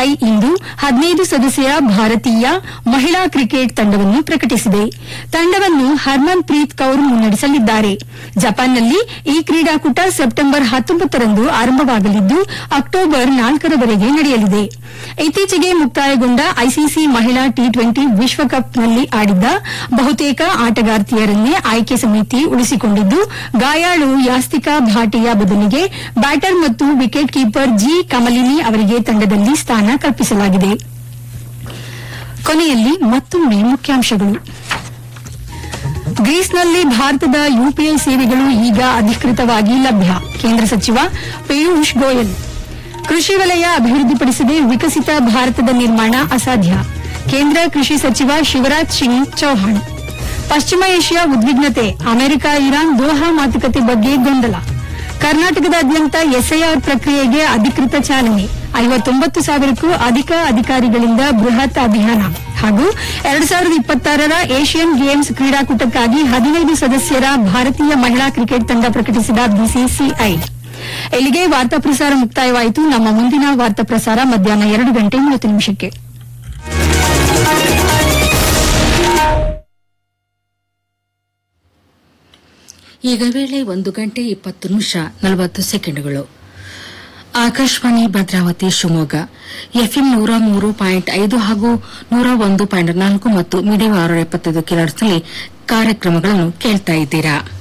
BCCI ಇಂದು ಹದಿನೈದು ಸದಸ್ಯರ ಭಾರತೀಯ ಮಹಿಳಾ ಕ್ರಿಕೆಟ್ ತಂಡವನ್ನು ಪ್ರಕಟಿಸಿದೆ ತಂಡವನ್ನು ಹರ್ಮನ್ ಪ್ರೀತ್ ಕೌರ್ ಮುನ್ನಡೆಸಲಿದ್ದಾರೆ ಜಪಾನ್ನಲ್ಲಿ ಈ ಕ್ರೀಡಾಕೂಟ ಸೆಪ್ಟೆಂಬರ್ ಹತ್ತೊಂಬತ್ತರಂದು ಆರಂಭವಾಗಲಿದ್ದು ಅಕ್ಟೋಬರ್ ನಾಲ್ಕರವರೆಗೆ ನಡೆಯಲಿದೆ ಇತ್ತೀಚೆಗೆ ಮುಕ್ತಾಯಗೊಂಡ ಐಸಿಸಿ ಮಹಿಳಾ ಟಿ ಟ್ವೆಂಟಿ ವಿಶ್ವಕಪ್ನಲ್ಲಿ ಆಡಿದ್ದ ಬಹುತೇಕ ಆಟಗಾರ್ತಿಯರನ್ನೇ ಆಯ್ಕೆ ಸಮಿತಿ ಉಳಿಸಿಕೊಂಡಿದ್ದು ಗಾಯಾಳು ಯಾಸ್ತಿಕಾ ಭಾಟಿಯಾ ಬದಲಿಗೆ ಬ್ಯಾಟರ್ ಮತ್ತು ವಿಕೆಟ್ ಕೀಪರ್ ಜಿ ಕಮಲಿನಿ ಅವರಿಗೆ ತಂಡದಲ್ಲಿ ಸ್ಥಾನ ಕಲ್ಪಿಸಲಾಗಿದೆ ಕೊನೆಯಲ್ಲಿ ಮತ್ತೊಮ್ಮೆ ಮುಖ್ಯಾಂಶಗಳು ಗ್ರೀಸ್ನಲ್ಲಿ ಭಾರತದ ಯುಪಿಐ ಸೇವೆಗಳು ಈಗ ಅಧಿಕೃತವಾಗಿ ಲಭ್ಯ ಕೇಂದ್ರ ಸಚಿವ ಪಿಯೂಷ್ ಗೋಯಲ್ ಕೃಷಿ ವಲಯ ಅಭಿವೃದ್ಧಿಪಡಿಸದೆ ವಿಕಸಿತ ಭಾರತದ ನಿರ್ಮಾಣ ಅಸಾಧ್ಯ ಕೇಂದ್ರ ಕೃಷಿ ಸಚಿವ ಶಿವರಾಜ್ ಸಿಂಗ್ ಚೌಹಾಣ್ ಪಶ್ಚಿಮ ಏಷ್ಯಾ ಉದ್ವಿಗ್ನತೆ ಅಮೆರಿಕ ಇರಾನ್ ದೋಹಾ ಮಾತುಕತೆ ಬಗ್ಗೆ ಗೊಂದಲ ಕರ್ನಾಟಕದಾದ್ಯಂತ ಎಸ್ಐಆರ್ ಪ್ರಕ್ರಿಯೆಗೆ ಅಧಿಕೃತ ಚಾಲನೆ ಐವತ್ತೊಂಬತ್ತು ಸಾವಿರಕ್ಕೂ ಅಧಿಕ ಅಧಿಕಾರಿಗಳಿಂದ ಬೃಹತ್ ಅಭಿಯಾನ ಹಾಗೂ ಎರಡು ಸಾವಿರದ ಇಪ್ಪತ್ತಾರರ ಏಷ್ಯನ್ ಗೇಮ್ಸ್ ಕ್ರೀಡಾಕೂಟಕ್ಕಾಗಿ ಹದಿನೈದು ಸದಸ್ಯರ ಭಾರತೀಯ ಮಹಿಳಾ ಕ್ರಿಕೆಟ್ ತಂಡ ಪ್ರಕಟಿಸಿದ ಬಿಸಿಸಿಐ ಇಲ್ಲಿಗೆ ವಾರ್ತಾ ಪ್ರಸಾರ ಮುಕ್ತಾಯವಾಯಿತು ನಮ್ಮ ಮುಂದಿನ ವಾರ್ತಾ ಪ್ರಸಾರ ಮಧ್ಯಾಹ್ನ ಎರಡು ಗಂಟೆ ಮೂವತ್ತು ನಿಮಿಷಕ್ಕೆ ಈಗ ವೇಳೆ ಒಂದು ಗಂಟೆ ಇಪ್ಪತ್ತು ನಿಮಿಷ ನಲವತ್ತು ಸೆಕೆಂಡ್ಗಳು ಆಕಾಶವಾಣಿ ಭದ್ರಾವತಿ ಶಿವಮೊಗ್ಗ ಎಫ್ಎಂ ನೂರ ಮೂರು ಪಾಯಿಂಟ್ ಐದು ಹಾಗೂ ನೂರ ಒಂದು ಪಾಯಿಂಟ್ ನಾಲ್ಕು ಮತ್ತು ಮೀಡಿಯಂ ಆರು ಎಪ್ಪತ್ತೈದು ಕಿಲೋಟ್ಸ್ನಲ್ಲಿ ಕಾರ್ಯಕ್ರಮಗಳನ್ನು ಕೇಳ್ತಾ ಇದ್ದೀರಾ